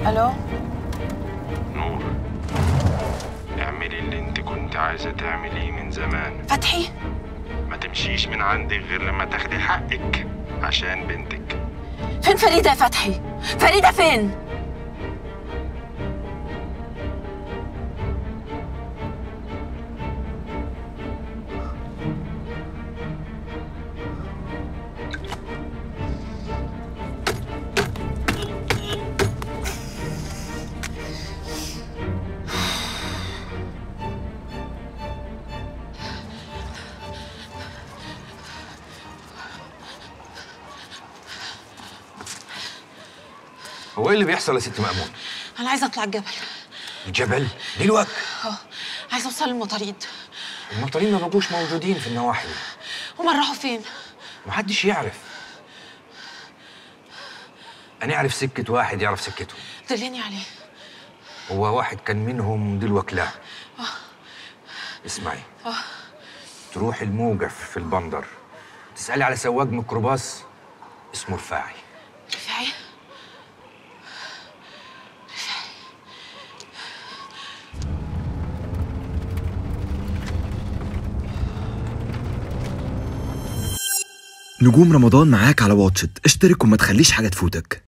الو نور اعملي اللي انت كنت عايزة تعمليه من زمان فتحي ما تمشيش من عندك غير لما تاخدي حقك عشان بنتك فين فريده يا فتحي فريده فين هو ايه اللي بيحصل يا ست مأمون؟ انا عايزه اطلع الجبل الجبل دلوقتي اه عايزه اوصل للمطاريد المطارين ما بقوش موجودين في النواحي هما راحوا فين محدش يعرف انا اعرف سكة واحد يعرف سكته دلني عليه هو واحد كان منهم دلوقتي لا اسمعي تروح الموقف في البندر تسألي على سواق ميكروباص اسمه رفاعي رفاعي نجوم رمضان معاك على واتشت اشترك وما تخليش حاجة تفوتك